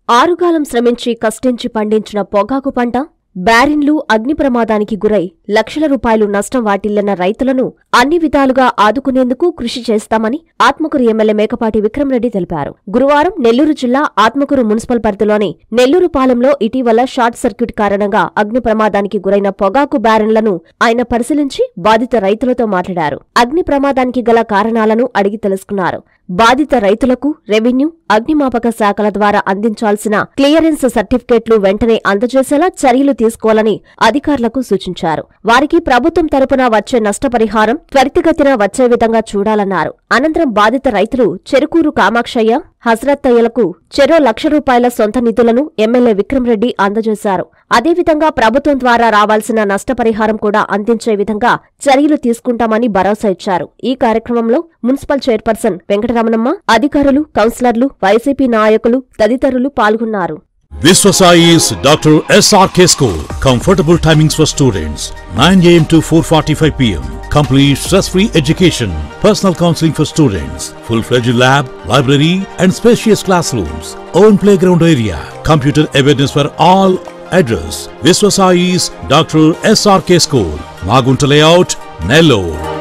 ఆరుగాలం శ్రమించి కష్టించి పండించిన పొగాకు పంట బ్యారిన్లు అగ్ని ప్రమాదానికి గురై లక్షల రూపాయలు నష్టం వాటిల్లిన రైతులను అన్ని విధాలుగా ఆదుకునేందుకు కృషి చేస్తామని ఆత్మకూరు ఎమ్మెల్యే మేకపాటి విక్రమరెడ్డి తెలిపారు గురువారం నెల్లూరు జిల్లా ఆత్మకూరు మున్సిపల్ పరిధిలోని నెల్లూరు పాలెంలో ఇటీవల షార్ట్ సర్క్యూట్ కారణంగా అగ్ని ప్రమాదానికి గురైన పొగాకు బ్యారెన్లను ఆయన పరిశీలించి బాధిత రైతులతో మాట్లాడారు అగ్ని ప్రమాదానికి గల కారణాలను అడిగి తెలుసుకున్నారు బాధిత రైతులకు రెవెన్యూ అగ్నిమాపక శాఖల ద్వారా అందించాల్సిన క్లియరెన్స్ సర్టిఫికెట్లు వెంటనే అందజేసేలా చర్యలు తీసుకోవాలని అధికారులకు సూచించారు వారికి ప్రభుత్వం తరపున వచ్చే నష్టపరిహారం త్వరితగతిన వచ్చే విధంగా చూడాలన్నారు అనంతరం బాధిత రైతులు చెరుకూరు కామాక్షయ్య హజరత్తయ్యలకు చెరో లక్ష రూపాయల సొంత నిధులను ఎమ్మెల్యే విక్రమరెడ్డి అందజేశారు అదేవిధంగా ప్రభుత్వం ద్వారా రావాల్సిన నష్టపరిహారం కూడా అందించే విధంగా చర్యలు తీసుకుంటామని భరోసా ఇచ్చారు ఈ కార్యక్రమంలో మున్సిపల్ చైర్పర్సన్ వెంకటరమణమ్మ అధికారులు కౌన్సిలర్లు వైసీపీ నాయకులు తదితరులు పాల్గొన్నారు Viswasai is Dr. SRK School. Comfortable timings for students 9 am to 4:45 pm. Complete stress-free education. Personal counseling for students. Full-fledged lab, library, and spacious classrooms. Own playground area. Computer awareness for all. Address: Viswasai's Dr. SRK School. Magunta Layout, Nellore.